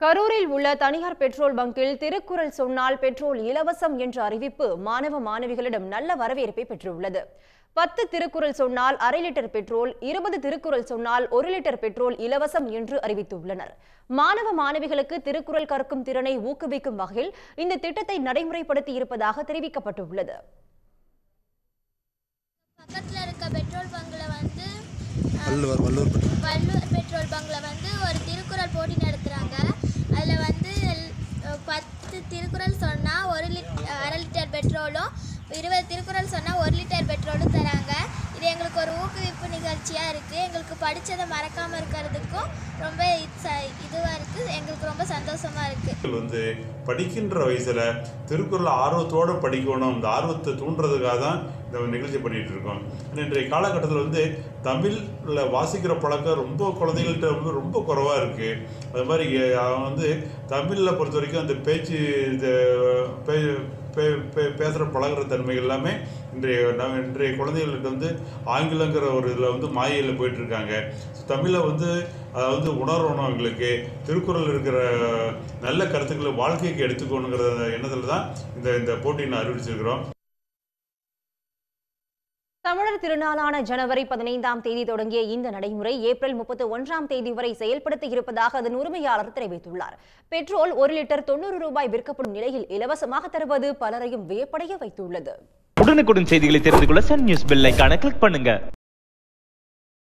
கரூரில் உள்ள தனியார் பெட்ரோல் பங்கில் திருக்குறள் சொன்னால் பெட்ரோல் இலவசம் என்ற அறிவிப்பு மாணவ மாணவிகளிடம் நல்ல வரவேற்பை பெற்றுள்ளது பத்து திருக்குறள் சொன்னால் அரை லிட்டர் பெட்ரோல் இருபது திருக்குறள் சொன்னால் ஒரு லிட்டர் பெட்ரோல் இலவசம் என்று அறிவித்துள்ளனர் மாணவ மாணவிகளுக்கு திருக்குறள் கற்கும் திறனை ஊக்குவிக்கும் வகையில் இந்த திட்டத்தை நடைமுறைப்படுத்தி இருப்பதாக தெரிவிக்கப்பட்டுள்ளது பக்கத்தில் இருக்க பெட்ரோல் பங்கில் வந்து வள்ளுவர் வள்ளுவர் பெட்ரோல் வள்ளுவர் பெட்ரோல் பங்கில் வந்து ஒரு திருக்குறள் போட்டி நடத்துகிறாங்க அதில் வந்து அஹ், பத்து திருக்குறள் சொன்னால் ஒரு லிட் அரை லிட்டர் பெட்ரோலும் இருபது திருக்குறள் சொன்னால் ஒரு லிட்டர் பெட்ரோலும் தராங்க இது எங்களுக்கு ஒரு ஊக்குவிப்பு நிகழ்ச்சியாக இருக்குது எங்களுக்கு படித்ததை மறக்காமல் இருக்கிறதுக்கும் ரொம்ப இதுவாக இருக்குது எங்களுக்கு ரொம்ப சந்தோஷமாக இருக்குது வந்து படிக்கின்ற வயசுல திருக்குறள் ஆர்வத்தோட படிக்கணும் இந்த ஆர்வத்தை தூண்டுறதுக்காக தான் இந்த நிகழ்ச்சி பண்ணிட்டு இருக்கோம் ஆனா இன்றைய காலகட்டத்தில் வந்து தமிழில் வாசிக்கிற பழக்கம் ரொம்ப குழந்தைகள்கிட்ட வந்து ரொம்ப குறைவாக இருக்கு அது மாதிரி எ- அவன் வந்து தமிழில் பொறுத்த வரைக்கும் அந்த பேச்சு இது பே- பே- பே- பேசுகிற பழகுற தன்மைகள் எல்லாமே இன்றைய நம்ம இன்றைய குழந்தைகள்கிட்ட வந்து ஆங்கிலங்கிற ஒரு இதில் வந்து மாயையில் போயிட்டு இருக்காங்க தமிழை வந்து அதை வந்து உணரணும் எங்களுக்கு திருக்குறள் இருக்கிற நல்ல கருத்துக்களை வாழ்க்கைக்கு எடுத்துக்கணுங்கிற எண்ணத்தில் தான் இந்த இந்த போட்டியை நான் அறிவிச்சிருக்கிறோம் தமிழர் திருநாளான ஜனவரி பதினைந்தாம் தேதி தொடங்கிய இந்த நடைமுறை ஏப்ரல் முப்பத்தி ஒன்றாம் தேதி வரை செயல்படுத்த இருப்பதாக அதன் உரிமையாளர் தெரிவித்துள்ளார் பெட்ரோல் ஒரு லிட்டர் தொண்ணூறு ரூபாய் விற்கப்படும் நிலையில் இலவசமாக தருவது பலரையும் வியப்படைய வைத்துள்ளது உடனுக்குடன் செய்திகளை தெரிந்து கொள்ள சன் நியூஸ் பெல் ஐகானை கிளிக் பண்ணுங்க